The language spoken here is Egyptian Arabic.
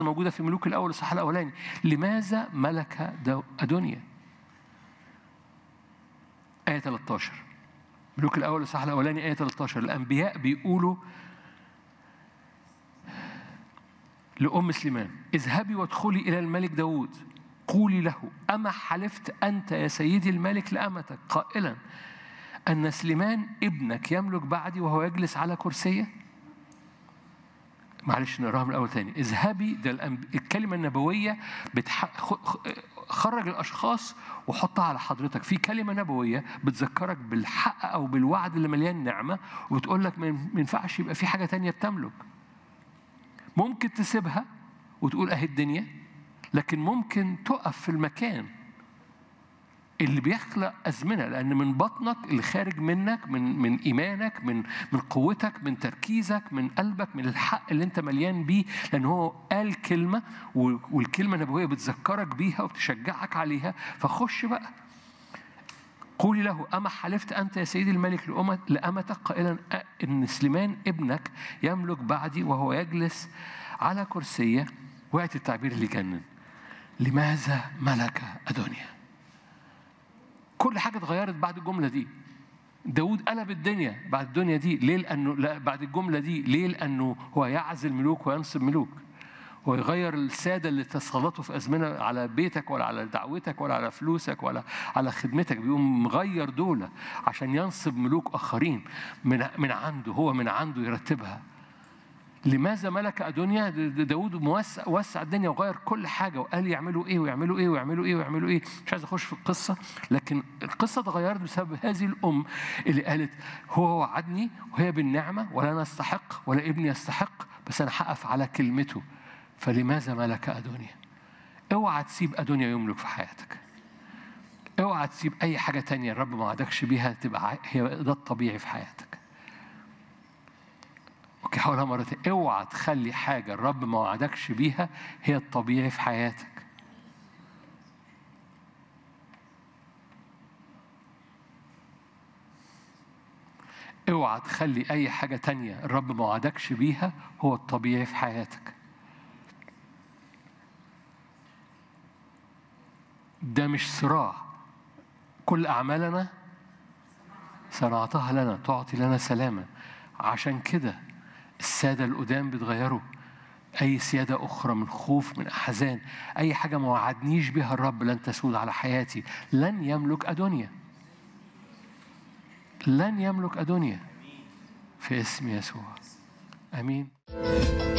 موجودة في ملوك الأول الصح الأولاني لماذا ملك دو- أدونيا آية 13 ملوك الأول الصح الأولاني آية 13 الأنبياء بيقولوا لأم سليمان اذهبي وادخلي إلى الملك داود قولي له أما حلفت أنت يا سيدي الملك لأمتك قائلا أن سليمان ابنك يملك بعدي وهو يجلس على كرسيه معلش نقراها من الأول تاني اذهبي ده الأنب- الكلمة النبوية بتح... خ- خ- خرج الأشخاص وحطها على حضرتك في كلمة نبوية بتذكرك بالحق أو بالوعد اللي مليان نعمة وبتقول لك ما ما ينفعش يبقى في حاجة تانية بتملك ممكن تسيبها وتقول أهي الدنيا لكن ممكن تقف في المكان اللي بيخلق أزمنة لأن من بطنك اللي خارج منك من من إيمانك من من قوتك من تركيزك من قلبك من الحق اللي أنت مليان بيه لأن هو قال كلمة و- والكلمة النبوية بتذكرك بيها وبتشجعك عليها فخش بقى قولي له أما حلفت أنت يا سيدي الملك لأمة- لأمتك قائلا أ- إن سليمان ابنك يملك بعدي وهو يجلس على كرسية وقت التعبير اللي جنن لماذا ملك أدونيا كل حاجة اتغيرت بعد الجملة دي داود قلب الدنيا بعد الدنيا دي ليه لأنه لا بعد الجملة دي ليه لأنه هو يعزل ملوك وينصب ملوك ويغير السادة اللي تسلطوا في أزمنة على بيتك ولا على دعوتك ولا على فلوسك ولا على خدمتك بيقوم مغير دولة عشان ينصب ملوك آخرين من من عنده هو من عنده يرتبها لماذا ملك أدونيا د- د- داود موسع وسع الدنيا وغير كل حاجة وقال يعملوا إيه ويعملوا إيه ويعملوا إيه ويعملوا إيه مش عايز أخش في القصة لكن القصة اتغيرت بسبب هذه الأم اللي قالت هو وعدني وهي بالنعمة ولا أنا أستحق ولا ابني يستحق بس أنا هقف على كلمته فلماذا ملك أدونيا اوعى تسيب أدونيا يملك في حياتك اوعى تسيب أي حاجة تانية الرب ما وعدكش بيها تبقى ع- هي ده الطبيعي في حياتك اوكي حاولها مرتين اوعى تخلي حاجه الرب ما وعدكش بيها هي الطبيعي في حياتك اوعى تخلي اي حاجه تانية الرب ما وعدكش بيها هو الطبيعي في حياتك ده مش صراع كل اعمالنا صنعتها لنا تعطي لنا سلاما عشان كده السادة القدام بيتغيروا أي سيادة أخرى من خوف من أحزان أي حاجة ما وعدنيش بها الرب لن تسود على حياتي لن يملك أدونيا لن يملك أدونيا في اسم يسوع آمين